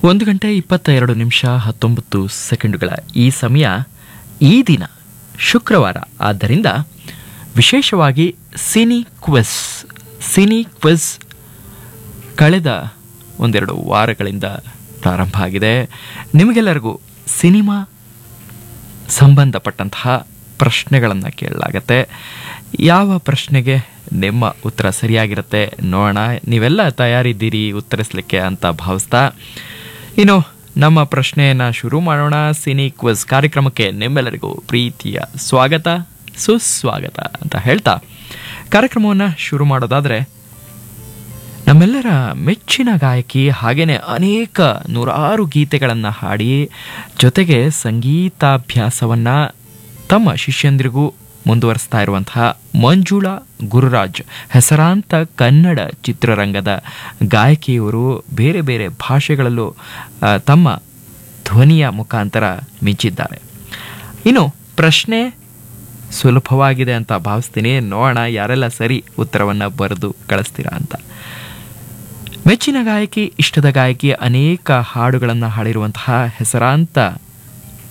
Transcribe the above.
ಒಂದು ಗಂಟೆ ಇಪ್ಪತ್ತ ಎರಡು ನಿಮಿಷ ಹತ್ತೊಂಬತ್ತು ಸೆಕೆಂಡುಗಳ ಈ ಸಮಯ ಈ ದಿನ ಶುಕ್ರವಾರ ಆದ್ದರಿಂದ ವಿಶೇಷವಾಗಿ ಸಿನಿ ಕ್ವಿಸ್ ಸಿನಿ ಕ್ವಿಸ್ ಕಳೆದ ಒಂದೆರಡು ವಾರಗಳಿಂದ ಪ್ರಾರಂಭ ಆಗಿದೆ ನಿಮಗೆಲ್ಲರಿಗೂ ಸಿನಿಮಾ ಸಂಬಂಧಪಟ್ಟಂತಹ ಪ್ರಶ್ನೆಗಳನ್ನು ಕೇಳಲಾಗತ್ತೆ ಯಾವ ಪ್ರಶ್ನೆಗೆ ನಿಮ್ಮ ಉತ್ತರ ಸರಿಯಾಗಿರುತ್ತೆ ನೋಡೋಣ ನೀವೆಲ್ಲ ತಯಾರಿದ್ದೀರಿ ಉತ್ತರಿಸಲಿಕ್ಕೆ ಅಂತ ಭಾವಿಸ್ತಾ ಇನ್ನು ನಮ್ಮ ಪ್ರಶ್ನೆಯನ್ನು ಶುರು ಮಾಡೋಣ ಸಿನಿ ಕ್ವಿಸ್ ಕಾರ್ಯಕ್ರಮಕ್ಕೆ ನಿಮ್ಮೆಲ್ಲರಿಗೂ ಪ್ರೀತಿಯ ಸ್ವಾಗತ ಸುಸ್ವಾಗತ ಅಂತ ಹೇಳ್ತಾ ಕಾರ್ಯಕ್ರಮವನ್ನು ಶುರು ಮಾಡೋದಾದರೆ ನಮ್ಮೆಲ್ಲರ ಮೆಚ್ಚಿನ ಗಾಯಕಿ ಹಾಗೇನೆ ಅನೇಕ ನೂರಾರು ಗೀತೆಗಳನ್ನು ಹಾಡಿ ಜೊತೆಗೆ ಸಂಗೀತಾಭ್ಯಾಸವನ್ನು ತಮ್ಮ ಶಿಷ್ಯಂದ್ರಿಗೂ ಮುಂದುವರಿಸ್ತಾ ಇರುವಂತಹ ಮಂಜುಳಾ ಗುರುರಾಜ್ ಹೆಸರಾಂತ ಕನ್ನಡ ಚಿತ್ರರಂಗದ ಗಾಯಕಿಯವರು ಬೇರೆ ಬೇರೆ ಭಾಷೆಗಳಲ್ಲೂ ಆ, ತಮ್ಮ ಧ್ವನಿಯ ಮುಖಾಂತರ ಮಿಂಚಿದ್ದಾರೆ ಇನ್ನು ಪ್ರಶ್ನೆ ಸುಲಭವಾಗಿದೆ ಅಂತ ಭಾವಿಸ್ತೀನಿ ನೋಡೋಣ ಯಾರೆಲ್ಲ ಸರಿ ಉತ್ತರವನ್ನು ಬರೆದು ಕಳಿಸ್ತೀರಾ ಅಂತ ಮೆಚ್ಚಿನ ಗಾಯಕಿ ಇಷ್ಟದ ಗಾಯಕಿ ಅನೇಕ ಹಾಡುಗಳನ್ನು ಹಾಡಿರುವಂತಹ ಹೆಸರಾಂತ